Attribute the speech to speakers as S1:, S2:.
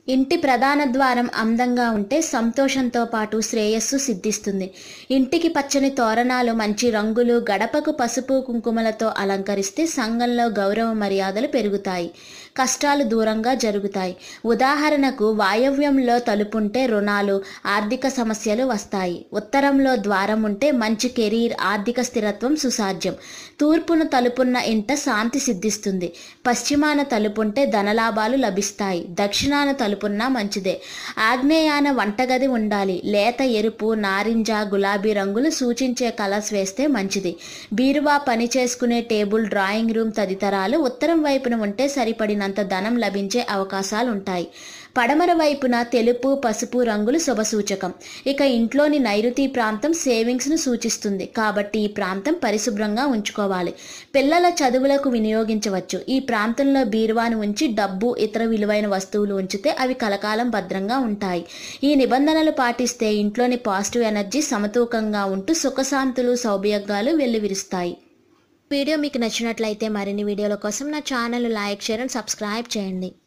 S1: ఇంటి ప్రధాన ద్వారం అందంగా ఉంటే సంతోషంతో పాటు శ్రేయస్సు సిద్ధిస్తుంది ఇంటికి పచ్చని తోరణాలు మంచి రంగులు గడపకు పసుపు కుంకుమలతో అలంకరిస్తే సంఘంలో గౌరవ మర్యాదలు పెరుగుతాయి కష్టాలు దూరంగా జరుగుతాయి ఉదాహరణకు వాయవ్యంలో తలుపుంటే రుణాలు ఆర్థిక సమస్యలు వస్తాయి ఉత్తరంలో ద్వారం ఉంటే మంచి కెరీర్ ఆర్థిక స్థిరత్వం సుసాధ్యం తూర్పున తలుపున్న ఇంట శాంతి సిద్ధిస్తుంది పశ్చిమాన తలుపుంటే ధనలాభాలు లభిస్తాయి దక్షిణాన తలుపున్నా మంచిదే ఆగ్నేయాన వంటగది ఉండాలి లేత ఎరుపు నారింజ గులాబీ రంగులు సూచించే కలర్స్ వేస్తే మంచిది బీరువా పని చేసుకునే టేబుల్ డ్రాయింగ్ రూమ్ తదితరాలు ఉత్తరం వైపున ఉంటే సరిపడినంత ధనం లభించే అవకాశాలు ఉంటాయి పడమర వైపున తెలుపు పసుపు రంగులు శుభసూచకం ఇక ఇంట్లోని నైరుతి ప్రాంతం సేవింగ్స్ను సూచిస్తుంది కాబట్టి ఈ ప్రాంతం పరిశుభ్రంగా ఉంచుకోవాలి పిల్లల చదువులకు వినియోగించవచ్చు ఈ ప్రాంతంలో బీరువాను ఉంచి డబ్బు ఇతర విలువైన వస్తువులు ఉంచితే అవి కలకాలం భద్రంగా ఉంటాయి ఈ నిబంధనలు పాటిస్తే ఇంట్లోని పాజిటివ్ ఎనర్జీ సమతూకంగా ఉంటూ సుఖశాంతులు సౌభాగ్యాలు వెల్లివిరుస్తాయి వీడియో మీకు నచ్చినట్లయితే మరిన్ని వీడియోల కోసం నా channel like share and subscribe చేయండి